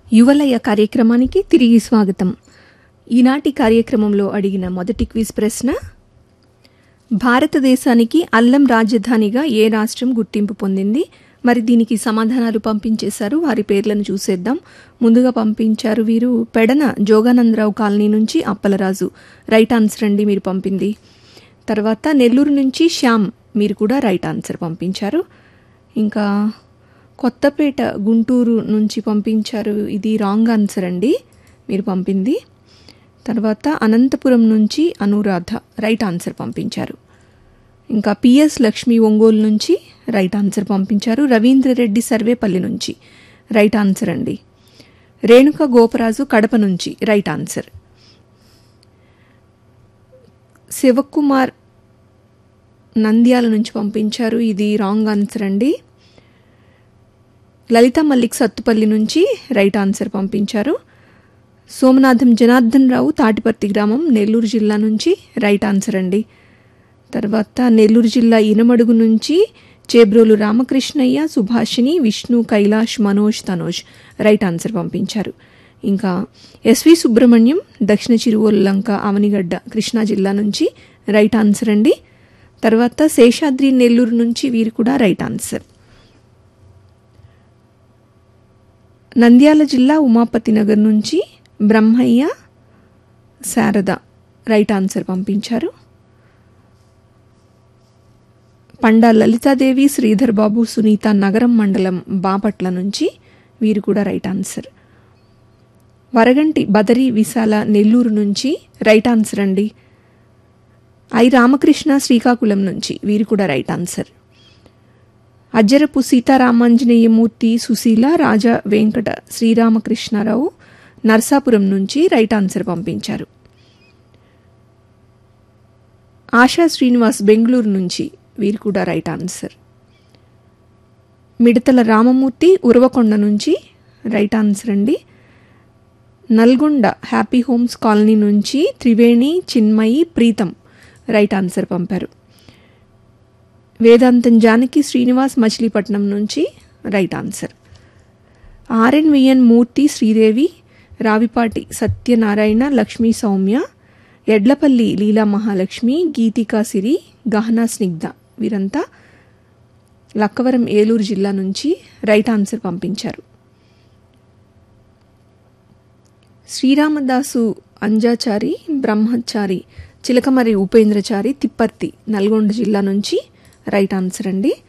యువలయ కార్యక్రమానికి తిరిగి స్వాగతం ఈనాటి కార్యక్రమంలో అడిగిన మొదటి క్విజ్ ప్రశ్న భారతదేశానికి అల్లం రాజధానిగా ఏ రాష్ట్రం గుర్తింపు పొందింది మరి దీనికి సమాధానాలు పంపించేశారు వారి పేర్లను చూసేద్దాం ముందుగా పంపించారు వీరు పెడన జోగానందరావు కాలనీ నుంచి అప్పలరాజు రైట్ ఆన్సర్ అండి మీరు పంపింది తర్వాత నెల్లూరు నుంచి శ్యామ్ మీరు కూడా రైట్ ఆన్సర్ పంపించారు ఇంకా కొత్తపేట గుంటూరు నుంచి పంపించారు ఇది రాంగ్ ఆన్సర్ అండి మీరు పంపింది తర్వాత అనంతపురం నుంచి అనురాధ రైట్ ఆన్సర్ పంపించారు ఇంకా పిఎస్ లక్ష్మి ఒంగోలు నుంచి రైట్ ఆన్సర్ పంపించారు రవీంద్రరెడ్డి సర్వేపల్లి నుంచి రైట్ ఆన్సర్ అండి రేణుక గోపరాజు కడప నుంచి రైట్ ఆన్సర్ శివకుమార్ నంద్యాల నుంచి పంపించారు ఇది రాంగ్ ఆన్సర్ అండి లలిత మల్లిక్ సత్తుపల్లి నుంచి రైట్ ఆన్సర్ పంపించారు సోమనాథం జనార్దన్ రావు తాటిపర్తి గ్రామం నెల్లూరు జిల్లా నుంచి రైట్ ఆన్సర్ అండి తర్వాత నెల్లూరు జిల్లా ఇనమడుగు నుంచి చేబ్రోలు రామకృష్ణయ్య సుభాషిణి విష్ణు కైలాష్ మనోజ్ తనోజ్ రైట్ ఆన్సర్ పంపించారు ఇంకా ఎస్వి సుబ్రహ్మణ్యం దక్షిణ చిరువోలు లంక అవనిగడ్డ కృష్ణా జిల్లా నుంచి రైట్ ఆన్సర్ అండి తర్వాత శేషాద్రి నెల్లూరు నుంచి వీరు కూడా రైట్ ఆన్సర్ నంద్యాల జిల్లా ఉమాపతి నగర్ నుంచి బ్రహ్మయ్య శారద రైట్ ఆన్సర్ పంపించారు పండా లలితాదేవి శ్రీధర్ బాబు సునీత నగరం మండలం బాపట్ల నుంచి వీరు కూడా రైట్ ఆన్సర్ వరగంటి బదరి విశాల నెల్లూరు నుంచి రైట్ ఆన్సర్ అండి ఐ రామకృష్ణ శ్రీకాకుళం నుంచి వీరు కూడా రైట్ ఆన్సర్ అజ్జరపు సీతారామాంజనేయమూర్తి సుశీల రాజా వెంకట శ్రీరామకృష్ణారావు నర్సాపురం నుంచి రైట్ ఆన్సర్ పంపించారు ఆశా శ్రీనివాస్ బెంగళూరు నుంచి వీరు కూడా రైట్ ఆన్సర్ మిడతల రామమూర్తి ఉరవకొండ నుంచి రైట్ ఆన్సర్ అండి నల్గొండ హ్యాపీ హోమ్స్ కాలనీ నుంచి త్రివేణి చిన్మయి ప్రీతం రైట్ ఆన్సర్ పంపారు వేదాంతం జానకి శ్రీనివాస్ మచిలీపట్నం నుంచి right answer RNVN Murthy Sridevi Ravipati Satyanarayana Lakshmi Soumya Edlapalli Leela Mahalakshmi Geetika Siri Gahana Snigdha వీరంతా లక్కవరం ఏలూరు జిల్లా నుంచి రైట్ ఆన్సర్ పంపించారు శ్రీరామదాసు అంజాచారి బ్రహ్మచారి చిలకమరి ఉపేంద్రచారి తిప్పర్తి నల్గొండ జిల్లా నుంచి రైట్ ఆన్సర్ అండి